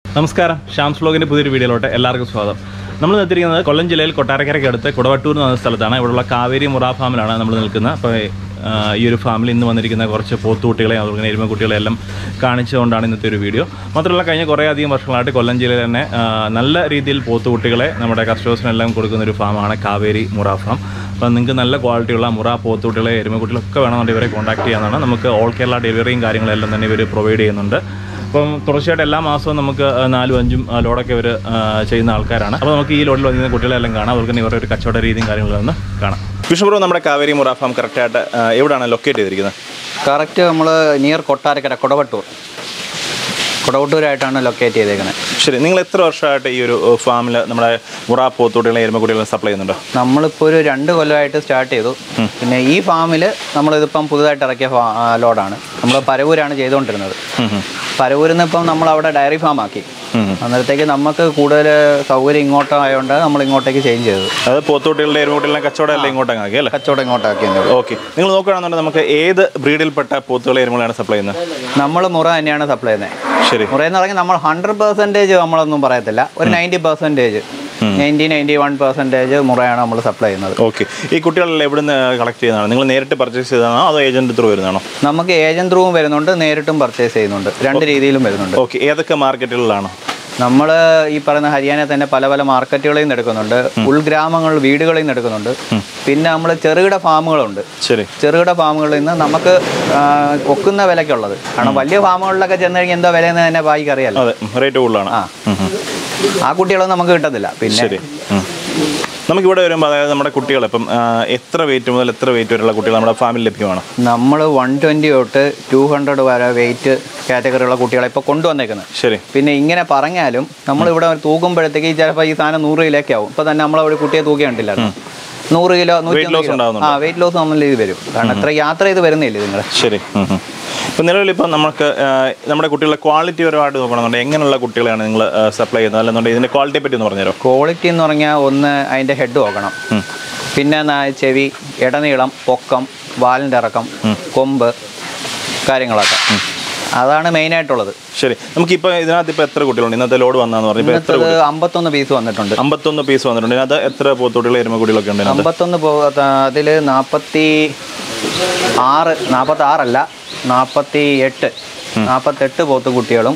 നമസ്കാരം ഷാംസ് വ്ലോഗിൻ്റെ പുതിയൊരു വീഡിയോയിലോട്ട് എല്ലാവർക്കും സ്വാഗതം നമ്മൾ നിർത്തിയിരിക്കുന്നത് കൊല്ലം ജില്ലയിൽ കൊട്ടാരക്കരയ്ക്ക് അടുത്ത് കുടവട്ടൂർ എന്ന് പറഞ്ഞ സ്ഥലത്താണ് ഇവിടെയുള്ള കാവേരി മുറ ഫാമിലാണ് നമ്മൾ നിൽക്കുന്നത് അപ്പോൾ ആ, ഈ ഒരു ഫാമിൽ ഇന്ന് വന്നിരിക്കുന്ന കുറച്ച് പോത്തുകുട്ടികളെ അതുപോലെ തന്നെ എരുമക്കുട്ടികളെ എല്ലാം കാണിച്ചുകൊണ്ടാണ് ഇന്നത്തെ ഒരു വീഡിയോ മാത്രമല്ല കഴിഞ്ഞ കുറേ അധികം വർഷങ്ങളായിട്ട് കൊല്ലം ജില്ലയിൽ തന്നെ ആ, നല്ല രീതിയിൽ പോത്തുകുട്ടികളെ നമ്മുടെ കസ്റ്റമേഴ്സിനെല്ലാം കൊടുക്കുന്ന ഒരു ഫാമാണ് കാവേരി മുറ ഫാം അപ്പോൾ നിങ്ങൾക്ക് നല്ല ക്വാളിറ്റിയുള്ള മുറ പോത്തുകുട്ടികളെ എരുമക്കുട്ടികളൊക്കെ വേണമെന്നുണ്ടെങ്കിൽ ഇവരെ കോൺടാക്ട് ചെയ്യാവുന്നതാണ് നമുക്ക് ഓൾ കേരള ഡെലിവറിയും കാര്യങ്ങളെല്ലാം തന്നെ ഇവർ പ്രൊവൈഡ് ചെയ്യുന്നുണ്ട് അപ്പം തുടർച്ചയായിട്ട് എല്ലാ മാസവും നമുക്ക് ആ, നാലും അഞ്ചും ആ, ലോഡൊക്കെ ഇവർ ചെയ്യുന്ന ആൾക്കാരാണ് അപ്പോൾ നമുക്ക് ഈ ലോഡിൽ വന്നിരുന്ന കുട്ടികളെല്ലാം കാണാം അവർക്ക് തന്നെ ഇവരുടെ ഒരു കച്ചവട രീതിയും കാര്യങ്ങളും ഒന്ന് കാണാം വിഷ്ണുപ്രഭു നമ്മുടെ കാവേരി മുറ ഫാം കറക്റ്റായിട്ട് എവിടെയാണ് ലൊക്കേറ്റ് ചെയ്തിരിക്കുന്നത് കറക്റ്റ് നമ്മൾ നിയർ കൊട്ടാരക്കര കൊടവട്ടൂർ കൊടവട്ടൂരായിട്ടാണ് ലൊക്കേറ്റ് ചെയ്തേക്കുന്നത് ശരി നിങ്ങൾ എത്ര വർഷമായിട്ട് ഈ ഒരു ഫാമിൽ നമ്മുടെ മുറ പോത്തുകുട്ടികളെ എരുമക്കുട്ടികളെ സപ്ലൈ ചെയ്യുന്നുണ്ടോ നമ്മളിപ്പോൾ ഒരു രണ്ട് കൊല്ലമായിട്ട് സ്റ്റാർട്ട് ചെയ്തു പിന്നെ ഈ ഫാമിൽ നമ്മളിതിപ്പം പുതുതായിട്ട് ഇറക്കിയ ഫാ- ആ, ലോഡാണ് നമ്മൾ പരവൂരാണ് ചെയ്തുകൊണ്ടിരുന്നത് പരവൂരിൽ നിന്ന് ഇപ്പം നമ്മൾ അവിടെ ഡയറി ഫാം ആക്കി അന്നേരത്തേക്ക് നമുക്ക് കൂടുതൽ സൗകര്യം ഇങ്ങോട്ടായതുകൊണ്ട് നമ്മൾ ഇങ്ങോട്ടേക്ക് ചേഞ്ച് ചെയ്തത് അത് പോത്തുകുട്ടികളുടെ എരുമക്കുട്ടികളുടെ കച്ചവടം എല്ലാം ഇങ്ങോട്ടങ്ങ് ആക്കി അല്ലേ കച്ചവടം ഇങ്ങോട്ടാക്കിയത് ഓക്കെ നിങ്ങൾ നോക്കുകയാണെന്നുണ്ടെങ്കിൽ നമുക്ക് ഏത് ബ്രീഡിൽപ്പെട്ട പോത്തുകളെ എരുമകളാണ് സപ്ലൈ ചെയ്യുന്നത് നമ്മൾ മുറ തന്നെയാണ് സപ്ലൈ ചെയ്യുന്നത് ശരി മുറ എന്ന് പറഞ്ഞാൽ നമ്മൾ ഹൺഡ്രഡ് പെർസെൻറ്റേജ് നമ്മളൊന്നും പറയത്തില്ല ഒരു ninety percentage ninety ninety one percentage മുറയാണ് നമ്മൾ സപ്ലൈ ചെയ്യുന്നത് ഓക്കെ ഈ കുട്ടികളെല്ലാം എവിടുന്ന് കളക്ട് ചെയ്യുന്നതാണ് നിങ്ങൾ നേരിട്ട് പർച്ചേസ് ചെയ്തതാണോ അതോ ഏജന്റ് ത്രൂ വരുന്നതാണോ നമുക്ക് ഏജന്റ് ത്രൂവും വരുന്നുണ്ട് നേരിട്ടും പർച്ചേസ് ചെയ്യുന്നുണ്ട് രണ്ട് രീതിയിലും വരുന്നുണ്ട് ഓക്കെ ഏതൊക്കെ മാർക്കറ്റുകളിലാണോ നമ്മൾ ഈ പറയുന്ന ഹരിയാന തന്നെ പല പല മാർക്കറ്റുകളിൽ നിന്ന് എടുക്കുന്നുണ്ട് ഉൾഗ്രാമങ്ങൾ വീടുകളിൽ നിന്ന് എടുക്കുന്നുണ്ട് പിന്നെ നമ്മൾ ചെറുകിട ഫാമുകളുണ്ട് ശരി ചെറുകിട ഫാമുകളിൽ നിന്ന് നമുക്ക് ആ, ഒക്കുന്ന വിലക്കുള്ളത് കാരണം വലിയ ഫാമുകളിലൊക്കെ ചെന്ന് കഴിഞ്ഞാൽ എന്താ വിലയെന്ന് തന്നെ ബായിക്ക് അറിയാലോ അതെ റേറ്റ് കൂടുതലാണ് ആ ആ കുട്ടികളൊന്നും നമുക്ക് കിട്ടത്തില്ല പിന്നെ ശരി ഉം. നമുക്കിവിടെ വരുമ്പോൾ അതായത് നമ്മുടെ കുട്ടികൾ ഇപ്പം ആ, എത്ര വെയിറ്റ് മുതൽ എത്ര വെയിറ്റ് വരെയുള്ള കുട്ടികൾ നമ്മുടെ ഫാമിൽ ലഭ്യമാണ് നമ്മൾ വൺ ട്വൻറ്റി തൊട്ട് ടു ഹൺഡ്രഡ് വരെ വെയിറ്റ് കാറ്റഗറിയുള്ള കുട്ടികളെ ഇപ്പോൾ കൊണ്ടുവന്നേക്കുന്നത് ശരി പിന്നെ ഇങ്ങനെ പറഞ്ഞാലും നമ്മൾ ഇവിടെ തൂക്കുമ്പോഴത്തേക്ക് ചിലപ്പോൾ ഈ സാധനം നൂറ് കിലോയൊക്കെ ആവും ഇപ്പൊ തന്നെ നമ്മൾ ഒരു കുട്ടിയെ തൂക്കി കണ്ടില്ലായിരുന്നു നൂറ് കിലോ നൂറ്റി Weight loss ഉണ്ടാവുന്നുണ്ടോ? ആ വെയിറ്റ് ലോസ് നമ്മൾ ഇത് വരും കാരണം ഇത്ര യാത്ര ചെയ്ത് വരുന്നില്ലേ നിങ്ങൾ ശരി ഉം, ഉം. ഇപ്പം നിലവിൽ ഇപ്പം നമുക്ക് ആ, നമ്മുടെ കുട്ടികളുടെ ക്വാളിറ്റി പരമായിട്ട് നോക്കണമെന്നുണ്ടെങ്കിൽ എങ്ങനെയുള്ള കുട്ടികളെയാണ് നിങ്ങൾ സപ്ലൈ ചെയ്യുന്നത് അല്ലെന്നുണ്ടെങ്കിൽ ഇതിൻ്റെ ക്വാളിറ്റിയെ പറ്റി ഒന്ന് പറഞ്ഞുതരോ ക്വാളിറ്റി എന്ന് പറഞ്ഞാൽ ഒന്ന് അതിന്റെ ഹെഡ് നോക്കണം പിന്നെ നാ- ചെവി ഇടനീളം പൊക്കം വാലിൻ്റെ ഇറക്കം കൊമ്പ് കാര്യങ്ങളൊക്കെ അതാണ് മെയിൻ ആയിട്ടുള്ളത് ശരി നമുക്കിപ്പോൾ ഇതിനകത്ത് ഇപ്പോൾ എത്ര കുട്ടികളുണ്ട് ഇന്നത്തെ ലോഡ് വന്നാന്ന് പറഞ്ഞു ഇപ്പോൾ എത്ര ഇന്നത്തത് അമ്പത്തൊന്ന് പീസ് വന്നിട്ടുണ്ട് അമ്പത്തൊന്ന് പീസ് വന്നിട്ടുണ്ട് ഇതിനകത്ത് എത്ര പോത്തുകുട്ടികൾ എരുമക്കുട്ടികളൊക്കെ ഉണ്ട് ഇതിനകത്ത് അമ്പത്തൊന്ന് പോ അതിൽ നാൽപ്പത്തി ആറ് നാൽപ്പത്തി ആറല്ല നാൽപ്പത്തി എട്ട് നാൽപ്പത്തെട്ട് പോത്തുകുട്ടികളും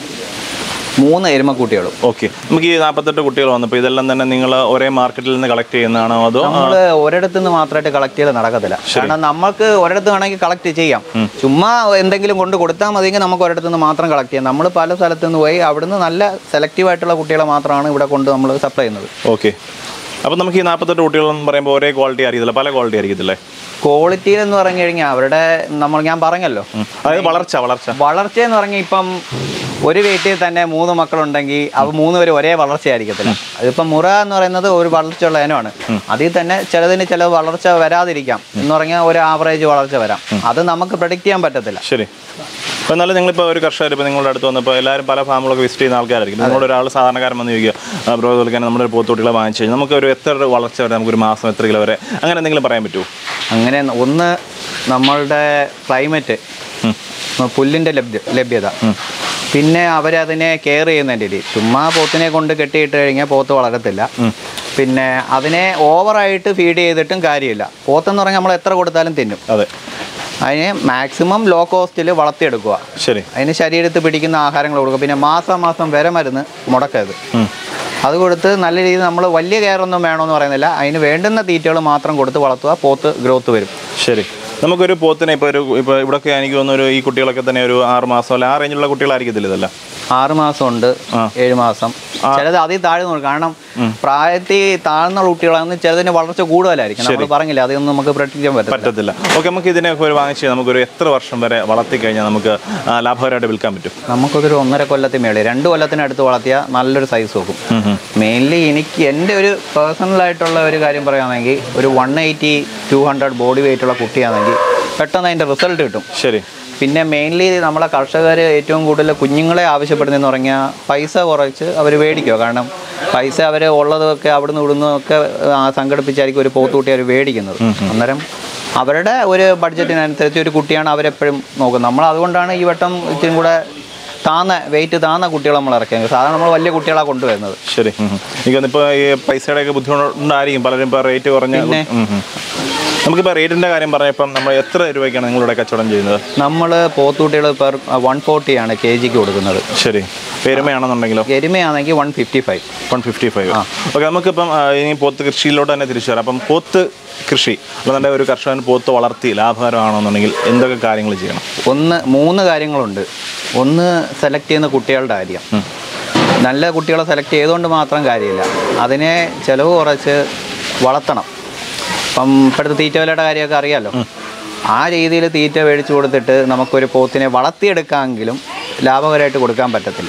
മൂന്ന് എരുമക്കുട്ടികളും ഓക്കെ നമുക്ക് ഈ നാൽപ്പത്തെട്ട് കുട്ടികൾ വന്നപ്പോൾ ഇതെല്ലാം തന്നെ നിങ്ങൾ ഒരേ മാർക്കറ്റിൽ നിന്ന് കളക്ട് ചെയ്യുന്നതാണോ അതോ നമ്മൾ ഒരിടത്തു നിന്ന് മാത്രമായിട്ട് കളക്ട് ചെയ്ത് നടക്കത്തില്ല കാരണം നമുക്ക് ഒരിടത്ത് വേണമെങ്കിൽ കളക്ട് ചെയ്യാം ചുമ്മാ എന്തെങ്കിലും കൊണ്ട് കൊടുത്താൽ മതിയെങ്കിൽ നമുക്ക് ഒരിടത്തു നിന്ന് മാത്രം കളക്ട് ചെയ്യാം നമ്മൾ പല സ്ഥലത്തു നിന്ന് പോയി അവിടുന്ന് നല്ല സെലക്റ്റീവ് ആയിട്ടുള്ള കുട്ടികളെ മാത്രമാണ് ഇവിടെ കൊണ്ട് നമ്മൾ സപ്ലൈ ചെയ്യുന്നത് ഓക്കെ അപ്പോൾ നമുക്ക് ഈ നാൽപ്പത്തെട്ട് കുട്ടികളെന്ന് പറയുമ്പോൾ ഒരേ ക്വാളിറ്റി ആയിരിക്കത്തില്ല പല ക്വാളിറ്റി ആയിരിക്കത്തില്ലേ ക്വാളിറ്റിയിൽ എന്ന് പറഞ്ഞു കഴിഞ്ഞാൽ അവരുടെ നമ്മൾ ഞാൻ പറഞ്ഞല്ലോ ഉം. അതായത് വളർച്ച വളർച്ച വളർച്ച എന്ന് പറഞ്ഞാൽ ഇപ്പം ഒരു വീട്ടിൽ തന്നെ മൂന്ന് മക്കളുണ്ടെങ്കിൽ അവ മൂന്ന് പേര് ഒരേ വളർച്ചയായിരിക്കത്തില്ല അതിപ്പം മുറ എന്ന് പറയുന്നത് ഒരു വളർച്ചയുള്ള ഇനമാണ് അതിൽ തന്നെ ചിലതിന് ചില വളർച്ച വരാതിരിക്കാം എന്ന് പറഞ്ഞാൽ ഒരു ആവറേജ് വളർച്ച വരാം അത് നമുക്ക് പ്രഡിക്റ്റ് ചെയ്യാൻ പറ്റത്തില്ല ശരി അപ്പോൾ എന്നാലും നിങ്ങളിപ്പോൾ ഒരു കർഷകർ ഇപ്പോൾ നിങ്ങളുടെ അടുത്ത് വന്നപ്പോൾ എല്ലാവരും പല ഫാമുകളൊക്കെ വിസിറ്റ് ചെയ്യുന്ന ആൾക്കാരായിരിക്കും നിങ്ങളുടെ ഒരാൾ സാധാരണക്കാരൻ വന്ന് ചോദിക്കുക ബ്രോ വിളിക്കാൻ നമ്മുടെ ഒരു പോത്തുകുട്ടികളെ വാങ്ങിച്ചു കഴിഞ്ഞാൽ നമുക്ക് ഒരു എത്ര വളർച്ച വരെ നമുക്കൊരു മാസം എത്ര കിലോ വരെ അങ്ങനെ എന്തെങ്കിലും പറയാൻ പറ്റുമോ അങ്ങനെ ഒന്ന് നമ്മളുടെ ക്ലൈമറ്റ് പുല്ലിൻ്റെ ലഭ്യ ലഭ്യത പിന്നെ അവരതിനെ കെയർ ചെയ്യുന്നതിൻ്റെ രീതി ചുമ്മാ പോത്തിനെ കൊണ്ട് കെട്ടിയിട്ട് കഴിഞ്ഞാൽ പോത്ത് വളരത്തില്ല പിന്നെ അതിനെ ഓവറായിട്ട് ഫീഡ് ചെയ്തിട്ടും കാര്യമില്ല പോത്തെന്ന് പറഞ്ഞാൽ നമ്മൾ എത്ര കൊടുത്താലും തിന്നും അതെ അതിനെ മാക്സിമം ലോ കോസ്റ്റിൽ വളർത്തിയെടുക്കുക ശരി അതിന് ശരീരത്തിൽ പിടിക്കുന്ന ആഹാരങ്ങൾ കൊടുക്കുക പിന്നെ മാസം മാസം വിര മരുന്ന് മുടക്കരുത് ഉം. അത് കൊടുത്ത് നല്ല രീതിയിൽ നമ്മൾ വലിയ കെയർ ഒന്നും വേണമെന്ന് പറയുന്നില്ല അതിന് വേണ്ടുന്ന തീറ്റകൾ മാത്രം കൊടുത്ത് വളർത്തുക പോത്ത് ഗ്രോത്ത് വരും ശരി നമുക്കൊരു പോത്തിനെ ഇപ്പോൾ ഒരു ഇപ്പോൾ ഇവിടെയൊക്കെ എനിക്ക് തോന്നുന്നു ഒരു ഈ കുട്ടികളൊക്കെ തന്നെ ഒരു ആറ് മാസം അല്ല ആ റേഞ്ചിലുള്ള കുട്ടികളായിരിക്കത്തില്ല ഇതെല്ലാം ആറ് മാസം ഉണ്ട് ഏഴ് മാസം ചിലത് അതിൽ താഴെ നോക്കും കാരണം പ്രായത്തിൽ താഴ്ന്ന കുട്ടികളാണെന്ന് ചിലതിന് വളർച്ച കൂടുതലായിരിക്കും നമ്മൾ പറഞ്ഞില്ല അതൊന്നും നമുക്ക് പ്രഡിക്റ്റ് ചെയ്യാൻ പറ്റില്ല പറ്റത്തില്ല ഓക്കെ നമുക്ക് ഇതിനെയൊക്കെ ഒരു വാങ്ങിച്ച് നമുക്കൊരു എത്ര വർഷം വരെ വളർത്തി കഴിഞ്ഞാൽ നമുക്ക് ആ, ലാഭകരമായിട്ട് വിൽക്കാൻ പറ്റും നമുക്കൊരു ഒന്നര കൊല്ലത്തിന് മേളിൽ രണ്ട് കൊല്ലത്തിനടുത്ത് വളർത്തിയ നല്ലൊരു സൈസ് നോക്കും മെയിൻലി എനിക്ക് എൻ്റെ ഒരു പേഴ്സണലായിട്ടുള്ള ഒരു കാര്യം പറയുകയാണെങ്കിൽ ഒരു one eighty two hundred body weight ഉള്ള കുട്ടിയാണെങ്കിൽ പെട്ടെന്ന് അതിൻ്റെ റിസൾട്ട് കിട്ടും ശരി പിന്നെ മെയിൻലി നമ്മളെ കർഷകർ ഏറ്റവും കൂടുതൽ കുഞ്ഞുങ്ങളെ ആവശ്യപ്പെടുന്നതെന്ന് പറഞ്ഞാൽ പൈസ കുറച്ച് അവർ മേടിക്കുക കാരണം പൈസ അവർ ഉള്ളതൊക്കെ അവിടുന്ന് ഇവിടുന്ന് ഒക്കെ ആ, സംഘടിപ്പിച്ചായിരിക്കും ഒരു പോത്തുകുട്ടി അവർ മേടിക്കുന്നത് അന്നേരം അവരുടെ ഒരു ബഡ്ജറ്റിനനുസരിച്ച് ഒരു കുട്ടിയാണ് അവരെപ്പോഴും നോക്കുന്നത് നമ്മൾ അതുകൊണ്ടാണ് ഈ വട്ടം ഇച്ചിരി കൂടെ താന്ന വെയിറ്റ് താന്ന കുട്ടികളെ നമ്മൾ ഇറക്കിയത് സാധാരണ നമ്മൾ വലിയ കുട്ടികളാണ് കൊണ്ടുവരുന്നത് ശരി ഉം, ഉം. എനിക്ക് തോന്നുന്നു ഇപ്പോൾ ഈ പൈസയുടെ ഒക്കെ ബുദ്ധിമുട്ടുണ്ടായിരിക്കും പലരും ഇപ്പോൾ റേറ്റ് കുറഞ്ഞ പിന്നെ? ഉം, ഉം. നമുക്കിപ്പോൾ റേറ്റിൻ്റെ കാര്യം പറഞ്ഞപ്പം നമ്മൾ എത്ര രൂപയ്ക്കാണ് നിങ്ങളിവിടെ കച്ചവടം ചെയ്യുന്നത് നമ്മൾ പോത്തുകുട്ടികൾ പെർ വൺ ഫോർട്ടിയാണ് കെ ജിക്ക് കൊടുക്കുന്നത് ശരി പെരുമയാണെന്നുണ്ടെങ്കിലോ എരുമയാണെങ്കിൽ one fifty five one fifty five okay നമുക്കിപ്പം ആ, ഇനി പോത്ത് കൃഷിയിലോട്ട് തന്നെ തിരിച്ചു വരാം അപ്പം പോത്ത് കൃഷി അല്ലാതെ ഒരു കർഷകൻ പോത്ത് വളർത്തി ലാഭകരമാണെന്നുണ്ടെങ്കിൽ എന്തൊക്കെ കാര്യങ്ങൾ ചെയ്യണം ഒന്ന് മൂന്ന് കാര്യങ്ങളുണ്ട് ഒന്ന് സെലക്ട് ചെയ്യുന്ന കുട്ടികളുടെ കാര്യം നല്ല കുട്ടികളെ സെലക്ട് ചെയ്തുകൊണ്ട് മാത്രം കാര്യമില്ല അതിനെ ചിലവ് കുറച്ച് വളർത്തണം ഇപ്പം ഇപ്പോഴത്തെ തീറ്റ വിലയുടെ കാര്യമൊക്കെ അറിയാമല്ലോ ആ രീതിയിൽ തീറ്റ മേടിച്ചു കൊടുത്തിട്ട് നമുക്കൊരു പോത്തിനെ വളർത്തിയെടുക്കാമെങ്കിലും ലാഭകരമായിട്ട് കൊടുക്കാൻ പറ്റത്തില്ല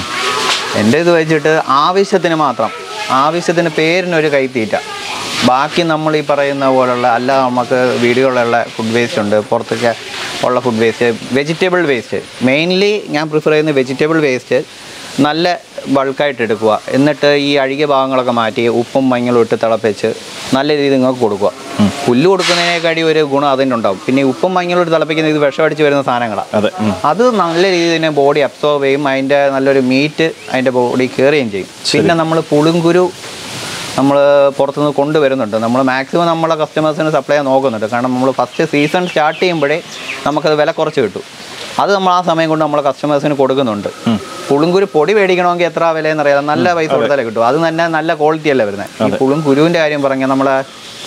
എൻ്റെ ഇത് വെച്ചിട്ട് ആവശ്യത്തിന് മാത്രം ആവശ്യത്തിന് പേരിനൊരു കൈത്തീറ്റ ബാക്കി നമ്മൾ ഈ പറയുന്ന പോലുള്ള അല്ല നമുക്ക് വീടുകളിലുള്ള ഫുഡ് വേസ്റ്റ് ഉണ്ട് പുറത്തൊക്കെ ഉള്ള food waste vegetable waste mainly ഞാൻ പ്രിഫർ ചെയ്യുന്ന വെജിറ്റബിൾ വേസ്റ്റ് നല്ല ബൾക്കായിട്ട് എടുക്കുക എന്നിട്ട് ഈ അഴുകിയ ഭാഗങ്ങളൊക്കെ മാറ്റി ഉപ്പും മഞ്ഞളും ഇട്ട് തിളപ്പിച്ച് നല്ല രീതിയിൽ നിങ്ങൾക്ക് കൊടുക്കുക പുല്ല് കൊടുക്കുന്നതിനേക്കാടി ഒരു ഗുണം അതിൻ്റെ ഉണ്ടാവും പിന്നെ ഈ ഉപ്പും മഞ്ഞളും ഇട്ട് തിളപ്പിക്കുന്ന ഇത് വിഷമടിച്ച് വരുന്ന സാധനങ്ങളാണ് അതെ ഉം. അത് നല്ല രീതിയിൽ തന്നെ ബോഡി അബ്സോർവ് ചെയ്യും അതിൻ്റെ നല്ലൊരു മീറ്റ് അതിൻ്റെ ബോഡി കയറുകയും ചെയ്യും പിന്നെ നമ്മൾ പുളുങ്കുരു നമ്മൾ പുറത്തുനിന്ന് കൊണ്ടുവരുന്നുണ്ട് നമ്മൾ മാക്സിമം നമ്മളെ കസ്റ്റമേഴ്സിന് സപ്ലൈ ചെയ്യാൻ നോക്കുന്നുണ്ട് കാരണം നമ്മൾ ഫസ്റ്റ് സീസൺ സ്റ്റാർട്ട് ചെയ്യുമ്പോഴേ നമുക്കത് വില കുറച്ച് കിട്ടും അത് നമ്മൾ ആ സമയം കൊണ്ട് നമ്മളെ കസ്റ്റമേഴ്സിന് കൊടുക്കുന്നുണ്ട് പുളുങ്കുരു പൊടി മേടിക്കണമെങ്കിൽ എത്ര വിലയെന്ന് അറിയാം നല്ല പൈസ കൊടുത്താലേ കിട്ടും അത് തന്നെ നല്ല ക്വാളിറ്റി അല്ലേ വരുന്നത് ഈ പുളുങ്കുരുവിൻ്റെ കാര്യം പറഞ്ഞാൽ നമ്മളെ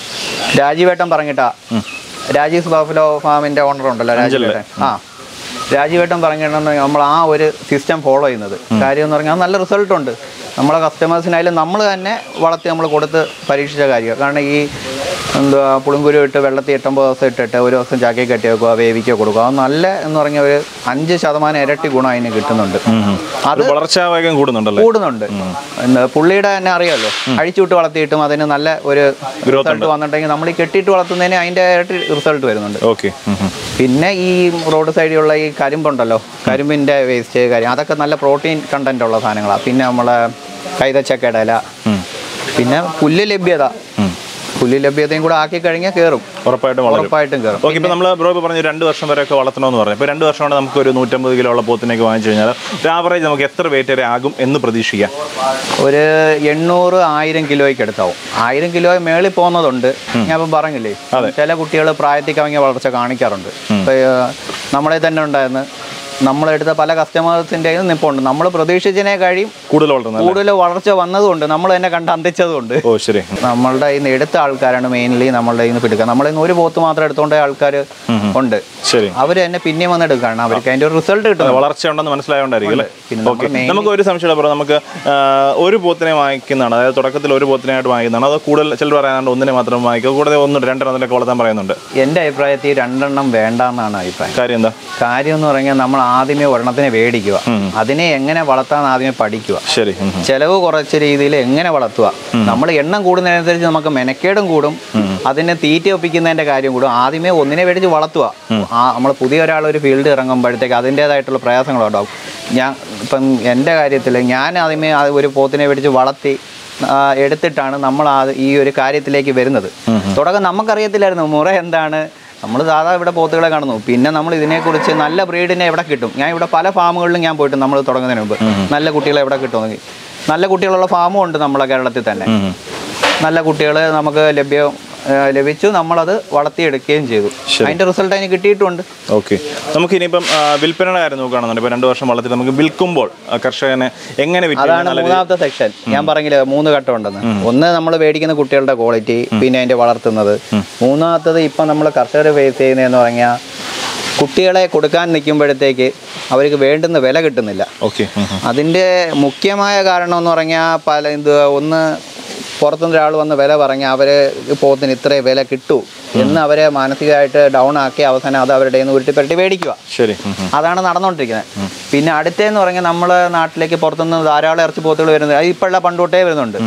രാജീവേട്ടൻ പറഞ്ഞിട്ടാ രാജീവ് ബഫലോ ഫാമിന്റെ ഓണർ ഉണ്ടല്ലോ രാജീവേട്ടൻ ആ രാജീവേട്ടൻ പറഞ്ഞിട്ടുണ്ടെങ്കിൽ നമ്മൾ ആ ഒരു സിസ്റ്റം ഫോളോ ചെയ്യുന്നത് കാര്യം എന്ന് പറഞ്ഞാൽ നല്ല റിസൾട്ട് ഉണ്ട് നമ്മളെ കസ്റ്റമേഴ്സിനായാലും നമ്മൾ തന്നെ വളർത്തി നമ്മൾ കൊടുത്ത് പരീക്ഷിച്ച കാര്യമാണ് കാരണം ഈ എന്താ പുളുങ്കുരു ഇട്ട് വെള്ളത്തിൽ എട്ടൊമ്പത് ദിവസം ഇട്ടിട്ട് ഒരു ദിവസം ചാക്കി കെട്ടി വെക്കുക വേവിക്കുക കൊടുക്കുക അത് നല്ല എന്ന് പറഞ്ഞ ഒരു അഞ്ച് ശതമാനം ഇരട്ടി ഗുണം അതിന് കിട്ടുന്നുണ്ട് അത് വളർച്ചാ വേഗം കൂടുന്നുണ്ടല്ലേ കൂടുന്നുണ്ട് എന്താ പുള്ളിയുടെ തന്നെ അറിയാമല്ലോ അഴിച്ചുവിട്ട് വളർത്തിയിട്ടും അതിന് നല്ല ഒരു റിസൾട്ട് വന്നിട്ടുണ്ടെങ്കിൽ നമ്മൾ ഈ കെട്ടിയിട്ട് വളർത്തുന്നതിന് അതിൻ്റെ ഇരട്ടി റിസൾട്ട് വരുന്നുണ്ട് ഓക്കെ പിന്നെ ഈ റോഡ് സൈഡിലുള്ള ഈ കരിമ്പുണ്ടല്ലോ കരിമ്പിൻ്റെ വേസ്റ്റ് കാര്യം അതൊക്കെ നല്ല പ്രോട്ടീൻ കണ്ടന്റ് ഉള്ള സാധനങ്ങളാണ് പിന്നെ നമ്മളെ കൈതച്ചക്കയുടെ ഇല പിന്നെ പുല്ല് ലഭ്യത പുല്ല് ലഭ്യതയും കൂടെ ആക്കി കഴിഞ്ഞാൽ കയറും ഉറപ്പായിട്ടും വളരും ഉറപ്പായിട്ടും കയറും ഓക്കെ ഇപ്പൊ നമ്മൾ ബ്രോ ഇപ്പോൾ പറഞ്ഞു രണ്ട് വർഷം വരെയൊക്കെ വളർത്തണമെന്ന് പറഞ്ഞു ഇപ്പോൾ രണ്ട് വർഷം കൊണ്ട് നമുക്ക് ഒരു നൂറ്റമ്പത് കിലോ ഉള്ള പോത്തിനൊക്കെ വാങ്ങിച്ചു കഴിഞ്ഞാൽ ഒരു ആവറേജ് നമുക്ക് എത്ര വെയിറ്റ് വരെ ആകും എന്ന് പ്രതീക്ഷിക്കാം ഒരു എണ്ണൂറ് ആയിരം കിലോയ്ക്ക് എടുത്താവും ആയിരം കിലോ മേളിൽ പോകുന്നതുണ്ട് ഞാൻ ഇപ്പം പറഞ്ഞില്ലേ ചില കുട്ടികൾ പ്രായത്തിൽ കവിഞ്ഞ വളർച്ച കാണിക്കാറുണ്ട് ഇപ്പൊ ഏഹ്, നമ്മളെ തന്നെ ഉണ്ടായിരുന്നു നമ്മളെടുത്ത പല കസ്റ്റമേഴ്സിൻ്റെയും നിപ്പുണ്ട് നമ്മൾ പ്രതീക്ഷിച്ചതിനെ കഴിയും കൂടുതൽ വളർത്തുന്നത് കൂടുതൽ വളർച്ച വന്നതുകൊണ്ട് നമ്മൾ തന്നെ കണ്ട് അന്തിച്ചതുകൊണ്ട് ഓ ശരി നമ്മളുടെ ഇന്ന് എടുത്ത ആൾക്കാരാണ് മെയിൻലി നമ്മളുടെ ഇന്ന് എടുക്കുക നമ്മളിൽ നിന്ന് ഒരു പോത്ത് മാത്രം എടുത്തോണ്ട ആൾക്കാർ ഉണ്ട് ശരി അവർ തന്നെ പിന്നെയും വന്ന് എടുക്കുകയാണ് അവർക്ക് അതിൻ്റെ ഒരു റിസൾട്ട് കിട്ടുന്നത് വളർച്ച ഉണ്ടെന്ന് മനസ്സിലായോണ്ടായിരിക്കും അല്ലേ പിന്നെ ഓക്കെ നമ്മൾ main- നമുക്ക് ഒരു സംശയം അപ്പുറം നമുക്ക് ആ, ഒരു പോത്തിനെ വാങ്ങിക്കുന്നതാണ് അതായത് തുടക്കത്തിൽ ഒരു പോത്തിനായിട്ട് വാങ്ങിക്കുന്നതാണ് അത് കൂടുതൽ ചിലർ പറയാനുണ്ട് ഒന്നിനെ മാത്രം വാങ്ങിക്കുക കൂടാതെ ഒന്ന് രണ്ടെണ്ണത്തിലൊക്കെ വളർത്താൻ പറയുന്നുണ്ട് എൻ്റെ അഭിപ്രായത്തിൽ രണ്ടെണ്ണം വേണ്ട എന്നാണ് അഭിപ്രായം കാര്യം എന്താ കാര്യം എന്ന് പറഞ്ഞാൽ നമ്മൾ ആദ്യമേ ഒരെണ്ണത്തിനെ മേടിക്കുക അതിനെ എങ്ങനെ വളർത്താൻ ആദ്യമേ പഠിക്കുക ശരി ഉം, ഉം. ചെലവ് കുറച്ച രീതിയിൽ എങ്ങനെ വളർത്തുക നമ്മൾ എണ്ണം കൂടുന്നതിനനുസരിച്ച് നമുക്ക് മെനക്കേടും കൂടും അതിനെ തീറ്റ ഒപ്പിക്കുന്നതിന്റെ കാര്യം കൂടും ആദ്യമേ ഒന്നിനെ മേടിച്ച് വളർത്തുക ആ നമ്മൾ പുതിയ ഒരാൾ ഒരു ഫീൽഡ് ഇറങ്ങുമ്പോഴത്തേക്ക് അതിൻ്റെതായിട്ടുള്ള പ്രയാസങ്ങളുണ്ടാവും ഞാൻ ഇപ്പം എൻ്റെ കാര്യത്തിൽ ഞാൻ ആദ്യമേ ആ ഒരു പോത്തിനെ മേടിച്ച് വളർത്തി ആ, എടുത്തിട്ടാണ് നമ്മൾ ആ ഈ ഒരു കാര്യത്തിലേക്ക് വരുന്നത് തുടക്കം നമുക്കറിയത്തില്ലായിരുന്നു മുറ എന്താണ് നമ്മൾ സാധാ ഇവിടെ പോത്തുകളെ കാണുന്നു പിന്നെ നമ്മൾ ഇതിനെക്കുറിച്ച് നല്ല ബ്രീഡിനെ എവിടെ കിട്ടും ഞാൻ ഇവിടെ പല ഫാമുകളിലും ഞാൻ പോയിട്ട് നമ്മൾ തുടങ്ങുന്നതിന് മുമ്പ് നല്ല കുട്ടികളെ എവിടെ കിട്ടുമെന്ന് നല്ല കുട്ടികളുള്ള ഫാമും ഉണ്ട് നമ്മളെ കേരളത്തിൽ തന്നെ ഉം. നല്ല കുട്ടികൾ നമുക്ക് ലഭ്യം ആ, ലഭിച്ചു നമ്മളത് വളർത്തിയെടുക്കുകയും ചെയ്തു അതിന്റെ റിസൾട്ട് അതിന് കിട്ടിയിട്ടുണ്ട് ഓക്കെ നമുക്ക് ഇനിയിപ്പം ആ, വിൽപ്പനയുടെ കാര്യം നോക്കുകയാണെന്നുണ്ടെങ്കിൽ ഇപ്പോൾ രണ്ട് വർഷം വളർത്തി നമുക്ക് വിൽക്കുമ്പോൾ ആ, കർഷകനെ എങ്ങനെ വിറ്റ് അതാണ് നല്ല മൂന്നാമത്തെ സെക്ഷൻ ഞാൻ പറഞ്ഞില്ലേ മൂന്ന് ഘട്ടം ഉണ്ടെന്ന് ഒന്ന് നമ്മൾ മേടിക്കുന്ന കുട്ടികളുടെ ക്വാളിറ്റി പിന്നെ അതിന്റെ വളർത്തുന്നത് മൂന്നാമത്തത് ഇപ്പം നമ്മൾ കർഷകർ ഫേസ് ചെയ്യുന്നതെന്ന് പറഞ്ഞാൽ കുട്ടികളെ കൊടുക്കാൻ നിൽക്കുമ്പോഴത്തേക്ക് അവർക്ക് വേണ്ടുന്ന വില കിട്ടുന്നില്ല ഓക്കെ അതിൻ്റെ മുഖ്യമായ കാരണം എന്ന് പറഞ്ഞാൽ പല ഇത് ഒന്ന് പുറത്തുനിന്ന് ഒരാൾ വന്ന് വില പറഞ്ഞാൽ അവർ പോത്തിന് ഇത്രേ വില കിട്ടൂ എന്ന് അവരെ മാനസികമായിട്ട് ഡൗൺ ആക്കി അവസാനം അത് അവരുടെ കയ്യിൽ നിന്ന് ഉരുട്ടിപ്പരട്ടി മേടിക്കുക ശരി ഉം, ഉം. അതാണ് നടന്നുകൊണ്ടിരിക്കുന്നത് പിന്നെ അടുത്തേന്ന് പറഞ്ഞാൽ നമ്മളെ നാട്ടിലേക്ക് പുറത്തുനിന്ന് ധാരാളം ഇറച്ചി പോത്തുകൾ വരുന്നത് അത് ഇപ്പോഴുള്ള പണ്ടുതൊട്ടേ വരുന്നുണ്ട്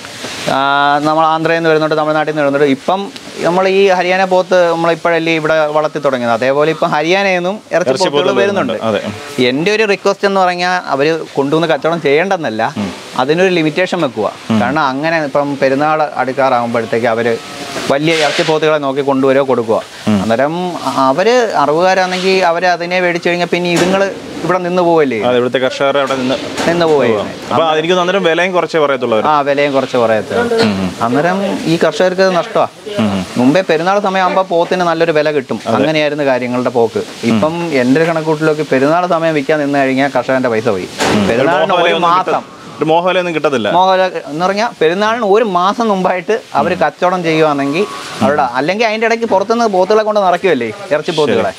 ആ, നമ്മൾ ആന്ധ്രയിൽ നിന്ന് വരുന്നുണ്ട് തമിഴ്നാട്ടിൽ നിന്ന് വരുന്നുണ്ട് ഇപ്പം നമ്മൾ ഈ ഹരിയാന പോത്ത് നമ്മൾ ഇപ്പോഴല്ലേ ഇവിടെ വളർത്തി തുടങ്ങിയത് അതേപോലെ ഇപ്പം ഹരിയാനയിൽ നിന്നും ഇറച്ചി ഇറച്ചി പോത്തുകൾ പോത്തുകൾ വരുന്നുണ്ട് അതെ എൻ്റെ ഒരു റിക്വസ്റ്റ് എന്ന് പറഞ്ഞാൽ അവർ കൊണ്ടുവന്ന് കച്ചവടം ചെയ്യേണ്ടെന്നല്ല അതിനൊരു ലിമിറ്റേഷൻ വെക്കുക കാരണം അങ്ങനെ ഇപ്പം പെരുന്നാൾ അടുക്കാറാകുമ്പോഴത്തേക്ക് അവർ വലിയ ഇറച്ചി പോത്തുകളെ നോക്കി കൊണ്ടുവരിക കൊടുക്കുക അന്നേരം അവർ അറിവുകാരാണെങ്കിൽ അവർ അതിനെ മേടിച്ചു കഴിഞ്ഞാൽ പിന്നെ ഇതുങ്ങൾ ഇവിടെ നിന്ന് പോവല്ലേ അതെ ഇവിടുത്തെ കർഷകർ അവിടെ നിന്ന് നിന്ന് പോവുകയാണ് അപ്പൊ എനിക്ക് അന്നേരം വിലയും കുറച്ചേ പറയത്തുള്ളൂ അവര് ആ വിലയും കുറച്ച് കുറയത്ത് അന്നേരം ഈ കർഷകർക്ക് നഷ്ടമാണ് മുമ്പേ പെരുന്നാൾ സമയമാകുമ്പോൾ പോത്തിന് നല്ലൊരു വില കിട്ടും അങ്ങനെയായിരുന്നു കാര്യങ്ങളുടെ പോക്ക് ഇപ്പം എൻ്റെ ഒരു കണക്കൂട്ടിലൊക്കെ പെരുന്നാൾ സമയം വിൽക്കാൻ നിന്ന് കഴിഞ്ഞാൽ കർഷകന്റെ പൈസ പോയി പെരുന്നാളിന് ഒരു മാസം ഒരു മോഹലൊന്നും കിട്ടത്തില്ല മോഹല എന്ന് പറഞ്ഞാൽ പെരുന്നാളിന് ഒരു മാസം മുമ്പായിട്ട് അവർ കച്ചവടം ചെയ്യുവാണെങ്കിൽ അവിടെ അല്ലെങ്കിൽ അതിൻ്റെ ഇടയ്ക്ക് പുറത്തുനിന്ന് പോത്തുകളെ കൊണ്ട് നിറയ്ക്കുമല്ലേ ഇറച്ചി പോത്തുകളെ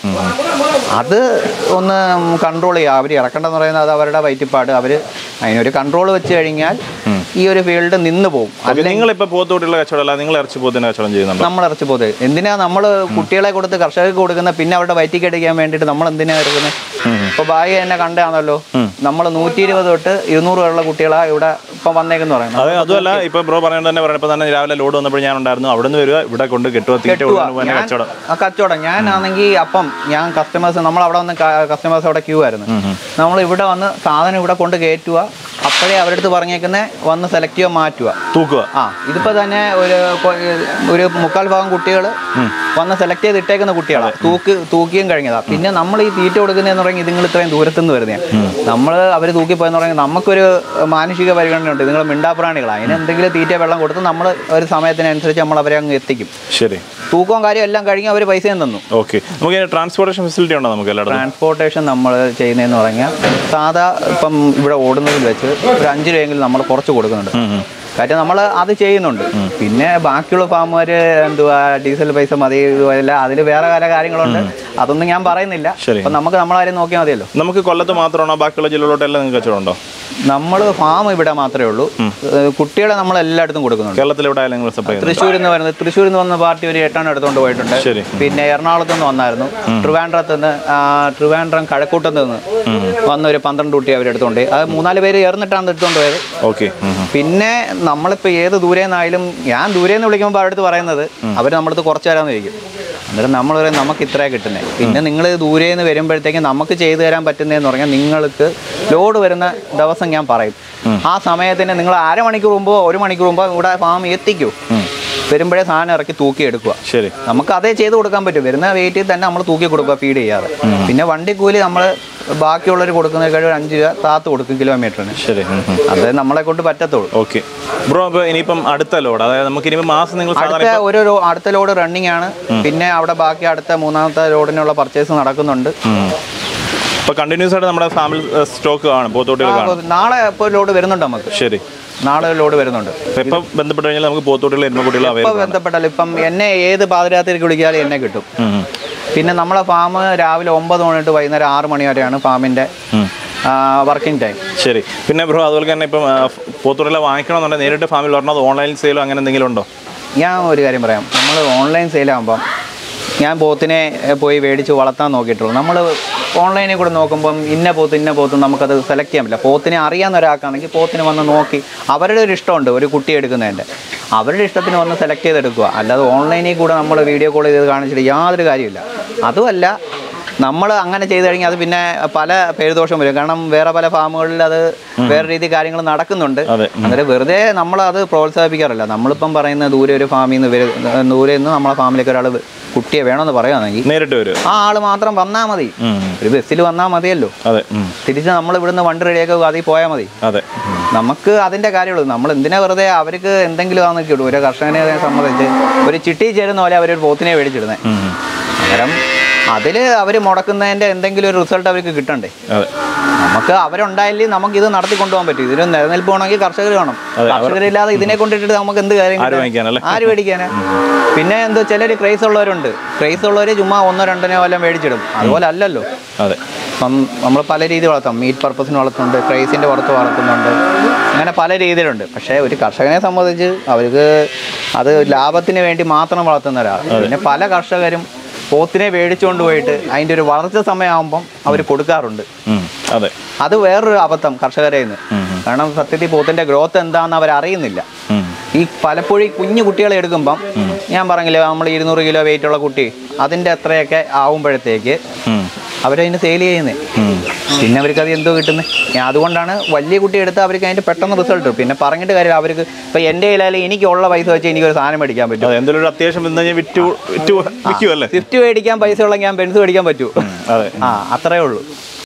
അത് ഒന്ന് കൺട്രോൾ ചെയ്യുക അവർ ഇറക്കേണ്ടതെന്ന് പറയുന്നത് അത് അവരുടെ വയറ്റിപ്പാട് അവർ അതിനൊരു കൺട്രോൾ വെച്ച് കഴിഞ്ഞാൽ ഈ ഒരു ഫീൽഡ് നിന്ന് പോകും നിങ്ങൾ ഇപ്പൊ പോത്തോട്ടുള്ള കച്ചവടം അല്ല നിങ്ങൾ ഇറച്ചി പോത്തിന്റെ കച്ചവടം ചെയ്യുന്നുണ്ടോ നമ്മൾ ഇറച്ചി പോത്ത് എന്തിനാ നമ്മൾ കുട്ടികളെ കൊടുത്ത് കർഷകർക്ക് കൊടുക്കുന്ന പിന്നെ അവരുടെ വയറ്റിക്ക് അടിക്കാൻ വേണ്ടിയിട്ട് നമ്മൾ എന്തിനാ എടുക്കുന്നത് ഇപ്പൊ ഭാഗ്യ എന്നെ കണ്ടാണല്ലോ നമ്മൾ നൂറ്റി ഇരുപത് തൊട്ട് ഇരുന്നൂറ് വരെയുള്ള കുട്ടികളാ ഇവിടെ ഇപ്പൊ വന്നേക്കെന്ന് പറയുന്നത് അതെ അതുമല്ല ഇപ്പൊ ബ്രോ പറയുന്നത് തന്നെ പറയണം ഇപ്പൊ തന്നെ രാവിലെ ലോഡ് വന്നപ്പോൾ ഞാൻ ഉണ്ടായിരുന്നു അവിടെ നിന്ന് വരിക ഇവിടെ കൊണ്ട് കെട്ടുക തീറ്റ കെട്ടുവാ. കൊടുക്കുന്ന ഞാൻ- കച്ചവടം ആ കച്ചവടം ഞാനാണെങ്കിൽ അപ്പം ഞാൻ കസ്റ്റമേഴ്സ് നമ്മൾ അവിടെ വന്ന് കസ്റ്റമേഴ്സ് അവിടെ ക്യൂ ആയിരുന്നു നമ്മൾ ഇവിടെ വന്ന് സാധനം ഇവിടെ കൊണ്ട് കയറ്റുക അപ്പോഴേ അവരുടെ അടുത്ത് പറഞ്ഞേക്കുന്ന വന്ന് സെലക്ട് ചെയ്യുക മാറ്റുക തൂക്കുക ആ ഇതിപ്പോ തന്നെ ഒരു കൊ- ഒരു മുക്കാൽ ഭാഗം കുട്ടികൾ വന്ന് സെലക്ട് ചെയ്ത് ഇട്ടേക്കുന്ന കുട്ടികളാണ് തൂക്ക് തൂക്കിയും കഴിഞ്ഞതാ പിന്നെ നമ്മൾ ഈ തീറ്റ കൊടുക്കുന്നതെന്ന് പറഞ്ഞാൽ ഇതുങ്ങൾ ഇത്രയും ദൂരത്തുനിന്ന് വരുന്നതാണ് നമ്മൾ അവർ തൂക്കിപ്പോയെന്ന് പറഞ്ഞാൽ നമുക്കൊരു മാനുഷിക പരിഗണനയുണ്ട് നിങ്ങൾ മിണ്ടാപ്രാണികളാണ് അതിന് എന്തെങ്കിലും തീറ്റ വെള്ളം കൊടുത്ത് നമ്മൾ ഒരു സമയത്തിനനുസരിച്ച് നമ്മൾ അവരെ അങ്ങ് എത്തിക്കും ശരി തൂക്കവും കാര്യം എല്ലാം കഴിഞ്ഞ് അവർ പൈസയും തന്നു ഓക്കെ നമുക്ക് ട്രാൻസ്പോർട്ടേഷൻ ഫെസിലിറ്റി ഉണ്ടോ നമുക്ക് എല്ലായിടത്തും ട്രാൻസ്പോർട്ടേഷൻ നമ്മൾ ചെയ്യുന്നതെന്ന് പറഞ്ഞാൽ സാധാ ഇപ്പം ഇവിടെ ഓടുന്നതിൽ വെച്ച് ഒരു അഞ്ച് രൂപയെങ്കിലും നമ്മൾ കുറച്ച് കൊടുക്കുന്നുണ്ട് കാര്യം നമ്മൾ അത് ചെയ്യുന്നുണ്ട് പിന്നെ ബാക്കിയുള്ള ഫാമുകാർ എന്തുവാ ഡീസൽ പൈസ മതി ഇതുമല്ല അതിൽ വേറെ പല കാര്യങ്ങളുണ്ട് അതൊന്നും ഞാൻ പറയുന്നില്ല ശരി. അപ്പം നമുക്ക് നമ്മളെ കാര്യം നോക്കിയാൽ മതിയല്ലോ നമുക്ക് കൊല്ലത്ത് മാത്രമാണോ ബാക്കിയുള്ള ജില്ലകളിലോട്ടെല്ലാം നിങ്ങൾക്ക് കച്ചവടം ഉണ്ടോ നമ്മൾ ഫാം ഇവിടെ മാത്രമേ ഉള്ളൂ ഏഹ് കുട്ടികളെ നമ്മൾ എല്ലായിടത്തും കൊടുക്കുന്നുണ്ട് കേരളത്തിൽ എവിടെ ആയാലും നിങ്ങൾ സപ്ലൈ ചെയ്യുന്നത് തൃശ്ശൂരിൽ നിന്ന് വരുന്നത് തൃശ്ശൂരിൽ നിന്ന് വന്ന പാർട്ടി ഒരു എട്ടെണ്ണം എടുത്തുകൊണ്ട് പോയിട്ടുണ്ട് ശരി പിന്നെ എറണാകുളത്ത് നിന്ന് വന്നായിരുന്നു ട്രിവാൻഡ്രത്ത് നിന്ന് ആ, ട്രിവാൻഡ്രം കഴക്കൂട്ടത്ത് നിന്ന് വന്ന ഒരു പന്ത്രണ്ട് കുട്ടി അവരെടുത്തോണ്ട് പോയി. അത് മൂന്നാല് പേര് ചേർന്നിട്ടാണ് എടുത്തോണ്ട് പോയത് ഓക്കെ പിന്നെ നമ്മളിപ്പോൾ ഏത് ദൂരെ നിന്നായാലും ഞാൻ ദൂരെ നിന്ന് വിളിക്കുമ്പോൾ അവരടുത്ത് പറയുന്നത് അവർ നമ്മളടുത്ത് കുറച്ച് തരാമെന്ന് ചോദിക്കും അന്നേരം നമ്മൾ പറയും നമുക്ക് ഇത്രേ കിട്ടുന്നത് പിന്നെ നിങ്ങൾ ദൂരെ നിന്ന് വരുമ്പോഴത്തേക്കും നമുക്ക് ചെയ്തു തരാൻ പറ്റുന്നതെന്ന് പറഞ്ഞാൽ നിങ്ങൾക്ക് ലോഡ് വരുന്ന ദിവസം ഞാൻ പറയും ആ സമയത്തിന് നിങ്ങൾ അരമണിക്കൂർ മുമ്പോ ഒരു മണിക്കൂർ മുമ്പോ ഇവിടെ ഫാം എത്തിക്കൂ വരുമ്പോഴേ സാധനം ഇറക്കി തൂക്കി എടുക്കുക ശരി നമുക്ക് അതേ ചെയ്ത് കൊടുക്കാൻ പറ്റും വരുന്ന വെയിറ്റിൽ തന്നെ നമ്മൾ തൂക്കി കൊടുക്കുക ഫീഡ് ചെയ്യാതെ പിന്നെ വണ്ടി കൂലി നമ്മൾ ബാക്കിയുള്ളവർ കൊടുക്കുന്നതിൽ ഒരു അഞ്ച് രൂപ താത്ത് കൊടുക്കും കിലോമീറ്ററിന് ശരി അത് നമ്മളെ കൊണ്ട് പറ്റത്തുള്ളൂ ഓക്കെ ബ്രോ അപ്പോൾ ഇനിയിപ്പം അടുത്ത ലോഡ് അതായത് നമുക്ക് ഇനിയിപ്പോൾ മാസം നിങ്ങൾ സാധാരണ അടുത്ത ഒരു റോ- അടുത്ത ലോഡ് റണ്ണിങ് ആണ് പിന്നെ അവിടെ ബാക്കി അടുത്ത മൂന്നാമത്തെ ലോഡിനുള്ള പർച്ചേസ് നടക്കുന്നുണ്ട് ഇപ്പോൾ കണ്ടിന്യൂസ് ആയിട്ട് നമ്മുടെ ഫാമിലി സ്റ്റോക്ക് കാണും പോത്തോട്ടികൾ ആ, കാണും നാളെ ഇപ്പോൾ ലോഡ് വരുന്നുണ്ട് നമുക്ക് ശരി നാളെ ഒരു ലോഡ് വരുന്നുണ്ട് അപ്പോൾ ഇപ്പം ബന്ധപ്പെട്ട് കഴിഞ്ഞാൽ നമുക്ക് പോത്തോട്ടികൾ എരുമക്കുട്ടികൾ ഇപ്പൊ അവൈലബിൾ ബന്ധപ്പെട്ടാൽ ഇപ്പം എന്നെ ഏത് പാതിരാത്രിക്ക് വിളിക്കാലും എന്നെ കിട്ടും പിന്നെ നമ്മളെ ഫാം രാവിലെ ഒമ്പത് മണി തൊട്ട് വൈകുന്നേരം ആറ് മണി വരെയാണ് ഫാമിന്റെ വർക്കിംഗ് ടൈം ശരി പിന്നെ ബ്രോ അതുപോലെ തന്നെ ഇപ്പം പോത്തോട്ടികളെ വാങ്ങിക്കണമെന്നുണ്ടെങ്കിൽ നേരിട്ട് ഫാമിൽ വരണോ അത് ഓൺലൈൻ സെയിലോ അങ്ങനെ എന്തെങ്കിലും ഉണ്ടോ ഞാൻ ഒരു കാര്യം പറയാം നമ്മൾ ഓൺലൈൻ സെയിലാകുമ്പം ഞാൻ പോത്തിനെ എ, പോയി മേടിച്ച് വളർത്താൻ നോക്കിയിട്ടുള്ളൂ നമ്മൾ ഓൺലൈനിൽ കൂടെ നോക്കുമ്പം ഇന്ന പോത്ത് ഇന്ന പോത്ത് നമുക്കത് സെലക്ട് ചെയ്യാൻ പറ്റില്ല പോത്തിനെ അറിയാവുന്ന ഒരാൾക്കാണെങ്കിൽ പോത്തിനെ വന്ന് നോക്കി അവരുടെ ഒരു ഇഷ്ടമുണ്ട് ഒരു കുട്ടി എടുക്കുന്നതിൻ്റെ അവരുടെ ഇഷ്ടത്തിന് വന്ന് സെലക്ട് ചെയ്തെടുക്കുക അല്ലാതെ ഓൺലൈനിൽ കൂടെ നമ്മൾ വീഡിയോ കോൾ ചെയ്ത് കാണിച്ചിട്ട് യാതൊരു കാര്യമില്ല അതുമല്ല നമ്മൾ അങ്ങനെ ചെയ്ത് കഴിഞ്ഞാൽ അത് പിന്നെ പല പേരുദോഷം വരും കാരണം വേറെ പല ഫാമുകളിൽ അത് വേറെ രീതി കാര്യങ്ങൾ നടക്കുന്നുണ്ട് അതെ അന്നേരം വെറുതെ നമ്മൾ അത് പ്രോത്സാഹിപ്പിക്കാറില്ല നമ്മളിപ്പം പറയുന്ന ദൂരെ ഒരു ഫാമിൽ നിന്ന് വരും ദൂരെ നിന്ന് നമ്മളെ ഫാമിലേക്ക് ഒരാൾ കുട്ടിയെ വേണമെന്ന് പറയുകയാണെങ്കിൽ നേരിട്ട് വരും ആ ആൾ മാത്രം വന്നാൽ മതി ഉം. ഒരു ബസ്സിൽ വന്നാൽ മതിയല്ലോ അതെ ഉം. തിരിച്ച് നമ്മൾ ഇവിടുന്ന് വണ്ടി റെഡിയാക്കി അതിൽ പോയാൽ മതി അതെ നമുക്ക് അതിൻ്റെ കാര്യമുള്ളൂ നമ്മൾ എന്തിനാ വെറുതെ അവർക്ക് എന്തെങ്കിലും ആണെന്ന് കിട്ടും ഒരു കർഷകനെ സംബന്ധിച്ച് ഒരു ചിട്ടി ചേരുന്ന പോലെ അവർ ഒരു പോത്തിനെ മേടിച്ചിടുന്നത് ഉം. അന്നേരം അതിൽ അവർ മുടക്കുന്നതിൻ്റെ എന്തെങ്കിലും ഒരു റിസൾട്ട് അവർക്ക് കിട്ടണ്ടേ അതെ നമുക്ക് അവരുണ്ടായില്ലേ നമുക്ക് ഇത് നടത്തി കൊണ്ടുപോകാൻ പറ്റും ഇതിന് നിലനിൽപ്പ് വേണമെങ്കിൽ കർഷകർ വേണം അതെ, കർഷകരില്ലാതെ ഇതിനെ കൊണ്ടിട്ടിട്ട് നമുക്ക് എന്ത് കാര്യം ആര് കിട്ടാൻ? വാങ്ങിക്കാനല്ലേ? ആര് മേടിക്കാനാ പിന്നെ എന്തോ ചിലർ ക്രൈസ് ഉള്ളവരുണ്ട് ക്രൈസ് ഉള്ളവർ ചുമ്മാ ഒന്നോ രണ്ടിനോ വല്ലതും മേടിച്ചിടും അതുപോലെ അല്ലല്ലോ അതെ ഇപ്പം നമ്മൾ പല രീതിയിൽ വളർത്താം മീറ്റ് പർപ്പസിന് വളർത്തുന്നുണ്ട് ക്രൈസിൻ്റെ പുറത്ത് വളർത്തുന്നുണ്ട് അങ്ങനെ പല രീതിയിലുണ്ട് പക്ഷേ ഒരു കർഷകനെ സംബന്ധിച്ച് അവർക്ക് അത് ലാഭത്തിന് വേണ്ടി മാത്രം വളർത്തുന്ന ഒരാൾ പിന്നെ പല കർഷകരും പോത്തിനെ മേടിച്ചുകൊണ്ട് പോയിട്ട് അതിൻ്റെ ഒരു വളർച്ച സമയമാകുമ്പം അവർ കൊടുക്കാറുണ്ട് ഉം. അതെ അത് വേറൊരു അബദ്ധം കർഷകരെ നിന്ന് ഉം. കാരണം സത്യത്തിൽ പോത്തിന്റെ ഗ്രോത്ത് എന്താണെന്ന് അവർ അറിയുന്നില്ല ഉം. ഈ പലപ്പോഴും ഈ കുഞ്ഞു കുട്ടികളെ എടുക്കുമ്പം ഞാൻ പറഞ്ഞില്ലേ നമ്മൾ ഇരുന്നൂറ് കിലോ വെയിറ്റ് ഉള്ള കുട്ടി അതിൻ്റെ അത്രയൊക്കെ ആവുമ്പോഴത്തേക്ക് ഉം. അവരതിന് സെയിൽ ചെയ്യുന്നത് ഉം. പിന്നെ അവർക്ക് അത് എന്തോ കിട്ടുന്നത് ഞാൻ അതുകൊണ്ടാണ് വലിയ കുട്ടി എടുത്ത് അവർക്ക് അതിൻ്റെ പെട്ടെന്ന് റിസൾട്ട് പിന്നെ പറഞ്ഞിട്ട് കാര്യം അവർക്ക് ഇപ്പം എൻ്റെ കയ്യിലായാലും എനിക്കുള്ള പൈസ വെച്ച് എനിക്കൊരു സാധനം മേടിക്കാൻ പറ്റും അതെ എന്തെങ്കിലും ഒരു അത്യാവശ്യം വന്നു കഴിഞ്ഞാൽ വിറ്റ് വിറ്റ് വിൽക്കുമല്ലേ സ്വിഫ്റ്റ് മേടിക്കാൻ പൈസ ഉള്ള ഞാൻ ബെൻസ് മേടിക്കാൻ പറ്റൂ അതെ ആ അത്രേ ഉള്ളൂ